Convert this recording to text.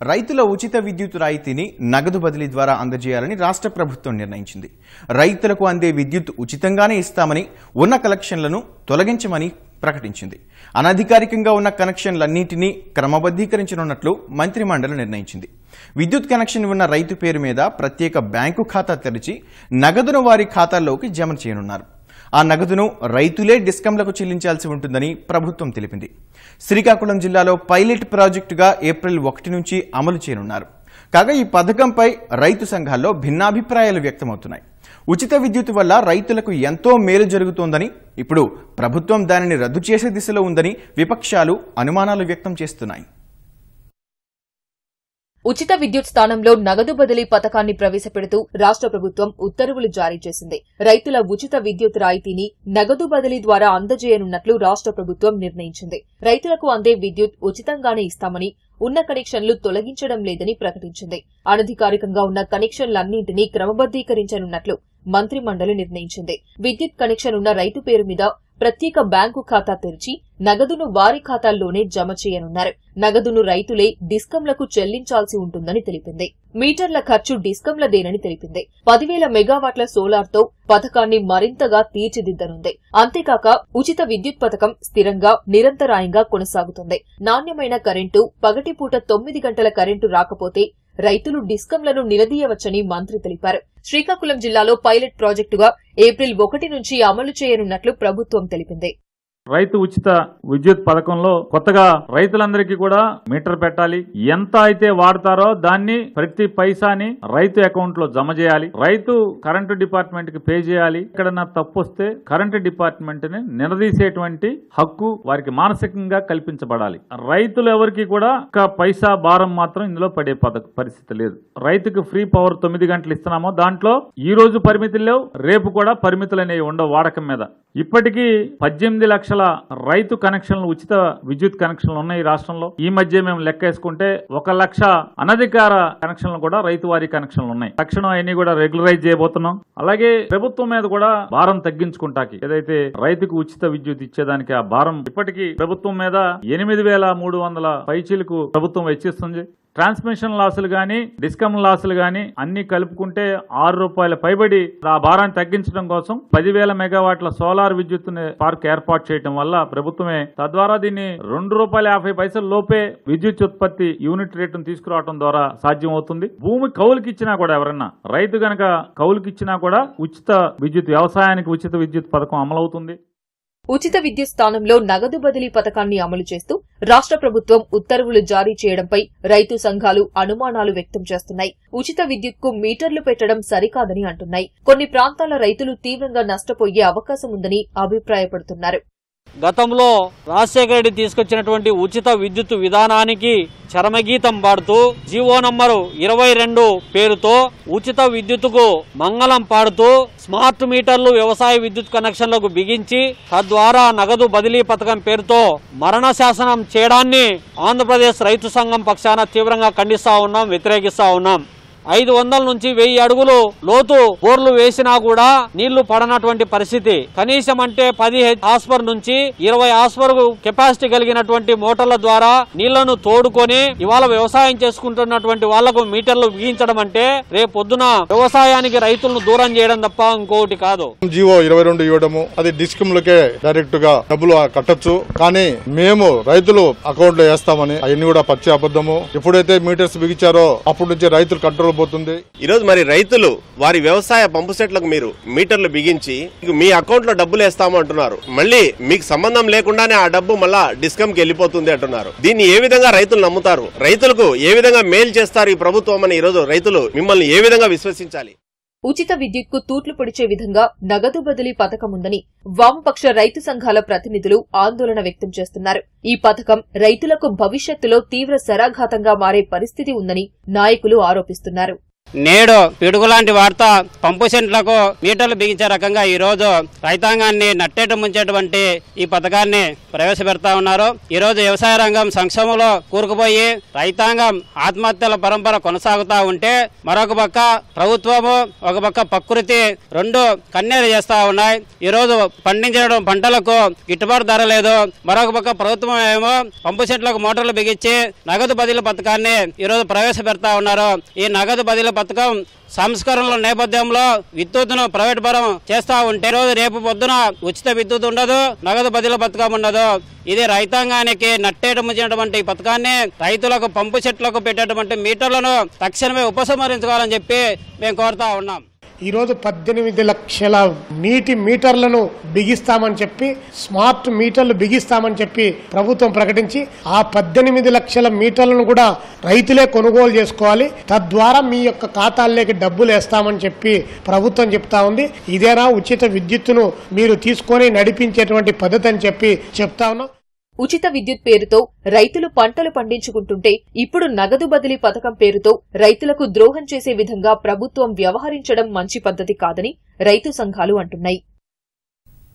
రైతుల ఉచిత విద్యుత్ రాయితీని నగదు బదిలీ ద్వారా అందజేయాలని రాష్ట్ర ప్రభుత్వం నిర్ణయించింది రైతులకు అందే విద్యుత్ ఉచితంగానే ఇస్తామని ఉన్న కలెక్షన్లను తొలగించమని ప్రకటించింది అనధికారికంగా ఉన్న కనెక్షన్లన్నింటినీ క్రమబద్ధీకరించనున్నట్లు మంత్రిమండలి నిర్ణయించింది విద్యుత్ కనెక్షన్ ఉన్న రైతు పేరు మీద ప్రత్యేక బ్యాంకు ఖాతా తెరిచి నగదును వారి ఖాతాల్లోకి జమ చేయనున్నారు ఆ నగదును రైతులే డిస్కంలకు చెల్లించాల్సి ఉంటుందని ప్రభుత్వం తెలిపింది శ్రీకాకుళం జిల్లాలో పైలట్ ప్రాజెక్టుగా ఏప్రిల్ ఒకటి నుంచి అమలు చేయనున్నారు కాగా ఈ పథకంపై రైతు సంఘాల్లో భిన్నాభిప్రాయాలు వ్యక్తమవుతున్నాయి ఉచిత విద్యుత్ వల్ల రైతులకు ఎంతో మేలు జరుగుతోందని ఇప్పుడు ప్రభుత్వం దానిని రద్దు చేసే దిశలో ఉందని విపక్షాలు అనుమానాలు వ్యక్తం చేస్తున్నాయి ఉచిత విద్యుత్ స్థానంలో నగదు బదిలీ పథకాన్ని ప్రవేశపెడుతూ రాష్ట్ర ప్రభుత్వం ఉత్తర్వులు జారీ చేసింది రైతుల ఉచిత విద్యుత్ రాయితీని నగదు బదిలీ ద్వారా అందజేయనున్నట్లు రాష్ట్ర ప్రభుత్వం నిర్ణయించింది రైతులకు అందే విద్యుత్ ఉచితంగానే ఇస్తామని ఉన్న కనెక్షన్లు తొలగించడం లేదని ప్రకటించింది అనధికారికంగా ఉన్న కనెక్షన్లన్నింటినీ క్రమబద్దీకరించనున్నట్లు మంత్రి మండలి నిర్ణయించింది విద్యుత్ కనెక్షన్ ఉన్న రైతు పేరు మీద ప్రత్యేక బ్యాంకు ఖాతా తెరిచి నగదును వారి ఖాతాల్లోనే జమ చేయనున్నారు నగదును రైతులే డిస్కంలకు చెల్లించాల్సి ఉంటుందని తెలిపింది మీటర్ల ఖర్చు డిస్కంలదేనని తెలిపింది పదివేల మెగావాట్ల సోలార్తో పథకాన్ని మరింతగా తీర్చిదిద్దనుంది అంతేకాక ఉచిత విద్యుత్ పథకం స్థిరంగా నిరంతరాయంగా కొనసాగుతుంది నాణ్యమైన కరెంటు పగటిపూట తొమ్మిది గంటల కరెంటు రాకపోతే రైతులు డిస్కంలను నిలదీయవచ్చని మంత్రి తెలిపారు శ్రీకాకుళం జిల్లాలో పైలట్ ప్రాజెక్టుగా ఏప్రిల్ ఒకటి నుంచి అమలు చేయనున్నట్లు ప్రభుత్వం తెలిపింది రైతు ఉచిత విద్యుత్ పథకంలో కొత్తగా రైతులందరికీ కూడా మీటర్ పెట్టాలి ఎంత అయితే వాడతారో దాన్ని ప్రతి పైసాని రైతు అకౌంట్ లో జమ చేయాలి రైతు కరెంటు డిపార్ట్మెంట్ కి పే చేయాలి ఎక్కడన్నా తప్పు వస్తే కరెంటు డిపార్ట్మెంట్ ని నిలదీసేటువంటి హక్కు వారికి మానసికంగా కల్పించబడాలి రైతులు ఎవరికి కూడా ఒక పైసా భారం మాత్రం ఇందులో పడే పద పరిస్థితి లేదు రైతుకు ఫ్రీ పవర్ తొమ్మిది గంటలు ఇస్తున్నామో దాంట్లో ఈ రోజు పరిమితులు లేవు రేపు కూడా పరిమితులు అనేవి ఉండవు వాడకం మీద ఇప్పటికీ పద్దెనిమిది లక్షల రైతు కనెక్షన్లు ఉచిత విద్యుత్ కనెక్షన్లు ఉన్నాయి ఈ రాష్ట్రంలో ఈ మధ్య మేము లెక్కేసుకుంటే ఒక లక్ష అనధికార కనెక్షన్లు కూడా రైతు వారి కనెక్షన్లు ఉన్నాయి తక్షణం అవన్నీ కూడా రెగ్యులరైజ్ చేయబోతున్నాం అలాగే ప్రభుత్వం మీద కూడా భారం తగ్గించుకుంటాకి ఏదైతే రైతుకు ఉచిత విద్యుత్ ఇచ్చేదానికి ఆ భారం ఇప్పటికీ ప్రభుత్వం మీద ఎనిమిది వేల మూడు వందల పైచీలకు ప్రభుత్వం వెచ్చిస్తుంది ట్రాన్స్మిషన్ లాసులు గాని డిస్కమ్ లాసులు గాని అన్ని కలుపుకుంటే ఆరు రూపాయల పైబడి ఆ భారాన్ని తగ్గించడం కోసం పదివేల మెగావాట్ల సోలార్ విద్యుత్ పార్క్ ఏర్పాటు చేయడం వల్ల ప్రభుత్వమే తద్వారా దీన్ని రెండు రూపాయల యాభై పైసల లోపే విద్యుత్ ఉత్పత్తి యూనిట్ రేటును తీసుకురావడం ద్వారా సాధ్యం అవుతుంది భూమి కౌలుకి ఇచ్చినా కూడా ఎవరన్నా రైతు గనక కౌలుకి ఇచ్చినా కూడా ఉచిత విద్యుత్ వ్యవసాయానికి ఉచిత విద్యుత్ పథకం అమలవుతుంది ఉచిత విద్యుత్ స్థానంలో నగదు బదిలీ పథకాన్ని అమలు చేస్తూ రాష్ట్ర ప్రభుత్వం ఉత్తర్వులు జారీ చేయడంపై రైతు సంఘాలు అనుమానాలు వ్యక్తం చేస్తున్నాయి ఉచిత విద్యుత్కు మీటర్లు పెట్టడం సరికాదని అంటున్నాయి కొన్ని ప్రాంతాల రైతులు తీవ్రంగా నష్టపోయే అవకాశం ఉందని అభిప్రాయపడుతున్నారు గతంలో రాజశేఖర రెడ్డి తీసుకొచ్చినటువంటి ఉచిత విద్యుత్ విధానానికి చరమగీతం పాడుతూ జీవో నంబరు ఇరవై రెండు పేరుతో ఉచిత విద్యుత్తుకు మంగళం పాడుతూ స్మార్ట్ మీటర్లు వ్యవసాయ విద్యుత్ కనెక్షన్లకు బిగించి తద్వారా నగదు బదిలీ పథకం పేరుతో మరణ శాసనం చేయడాన్ని ఆంధ్రప్రదేశ్ రైతు సంఘం పక్షాన తీవ్రంగా ఖండిస్తా ఉన్నాం వ్యతిరేకిస్తా ఉన్నాం ఐదు వందల నుంచి వెయ్యి అడుగులు లోతు బోర్లు వేసినా కూడా నీళ్లు పడనటువంటి పరిస్థితి కనీసం అంటే పది ఆస్పర్ నుంచి ఇరవై ఆస్పర్ కెపాసిటీ కలిగినటువంటి మోటార్ల ద్వారా నీళ్లను తోడుకొని ఇవాళ వ్యవసాయం చేసుకుంటున్నటువంటి వాళ్లకు మీటర్లు బిగించడం అంటే రేపు పొద్దున వ్యవసాయానికి రైతులను దూరం చేయడం తప్ప ఇంకొకటి కాదు జీవో ఇరవై రెండు ఇవ్వడము అది డిస్కమ్లకే డైరెక్ట్ గా డబ్బులు కట్టొచ్చు కానీ మేము రైతులు అకౌంట్ లో వేస్తామని అవన్నీ కూడా పచ్చి అబద్ధము ఎప్పుడైతే మీటర్స్ బిగించారో అప్పటి నుంచి రైతులు కంట్రోల్ పోతుంది ఈరోజు మరి రైతులు వారి వ్యవసాయ పంపు సెట్లకు మీరు మీటర్లు బిగించి మీకు మీ అకౌంట్ లో డబ్బులు వేస్తాము అంటున్నారు మళ్ళీ మీకు సంబంధం లేకుండానే ఆ డబ్బు మళ్ళా డిస్కమ్ కి వెళ్ళిపోతుంది అంటున్నారు దీన్ని ఏ విధంగా రైతులు నమ్ముతారు రైతులకు ఏ విధంగా మేలు చేస్తారు ఈ ప్రభుత్వం అని ఈరోజు రైతులు మిమ్మల్ని ఏ విధంగా విశ్వసించాలి ఉచిత విద్యుత్కు తూట్లు పొడిచే విధంగా నగదు బదిలీ పథకం ఉందని వామపక్ష రైతు సంఘాల ప్రతినిధులు ఆందోళన వ్యక్తం చేస్తున్నారు ఈ పథకం రైతులకు భవిష్యత్తులో తీవ్ర శరాఘాతంగా మారే పరిస్థితి ఉందని నాయకులు ఆరోపిస్తున్నారు నేడు పిడుగు లాంటి వార్త పంపు సెంట్లకు మీటర్లు బిగించే రకంగా ఈ రోజు రైతాంగాన్ని నట్టేట ముంచేటువంటి ఈ పథకాన్ని ప్రవేశపెడతా ఉన్నారు ఈ రోజు వ్యవసాయ రంగం సంక్షేమంలో కూరుకుపోయి రైతాంగం ఆత్మహత్యల పరంపర కొనసాగుతా ఉంటే మరొక పక్క ప్రభుత్వము ఒక పక్క ప్రకృతి రెండు కన్నీరు చేస్తా ఉన్నాయి ఈ రోజు పండించడం పంటలకు గిట్టుబాటు ధర లేదు మరొక పక్క ప్రభుత్వం ఏమో పంపు సెట్లకు మోటార్లు బిగించి నగదు బదిలీ పథకాన్ని ఈ రోజు ప్రవేశపెడతా ఉన్నారు ఈ నగదు బదిలీ పథకం సంస్కరణల నేపథ్యంలో విద్యుత్తును ప్రైవేట్ పరం చేస్తా ఉంటే ఈ రోజు రేపు పొద్దున ఉచిత విద్యుత్ ఉండదు నగదు బదిలీ పథకం ఉండదు ఇది రైతాంగానికి నట్టేట ముంచినటువంటి ఈ పథకాన్ని రైతులకు పంపు చెట్లకు పెట్టేటువంటి మీటర్లను తక్షణమే ఉపసంహరించుకోవాలని చెప్పి మేము కోరుతా ఉన్నాం ఈరోజు పద్దెనిమిది లక్షల నీటి మీటర్లను బిగిస్తామని చెప్పి స్మార్ట్ మీటర్లు బిగిస్తామని చెప్పి ప్రభుత్వం ప్రకటించి ఆ పద్దెనిమిది లక్షల మీటర్లను కూడా రైతులే కొనుగోలు చేసుకోవాలి తద్వారా మీ యొక్క ఖాతాల్లోకి డబ్బులు వేస్తామని చెప్పి ప్రభుత్వం చెప్తా ఉంది ఇదేనా ఉచిత విద్యుత్తును మీరు తీసుకొని నడిపించేటువంటి పద్ధతి అని చెప్పి చెప్తా ఉన్నాం ఉచిత విద్యుత్ పేరుతో రైతులు పంటలు పండించుకుంటుంటే ఇప్పుడు నగదు బదిలీ పథకం పేరుతో రైతులకు ద్రోహం చేసే విధంగా ప్రభుత్వం వ్యవహరించడం మంచి పద్ధతి కాదని రైతు సంఘాలు అంటున్నాయి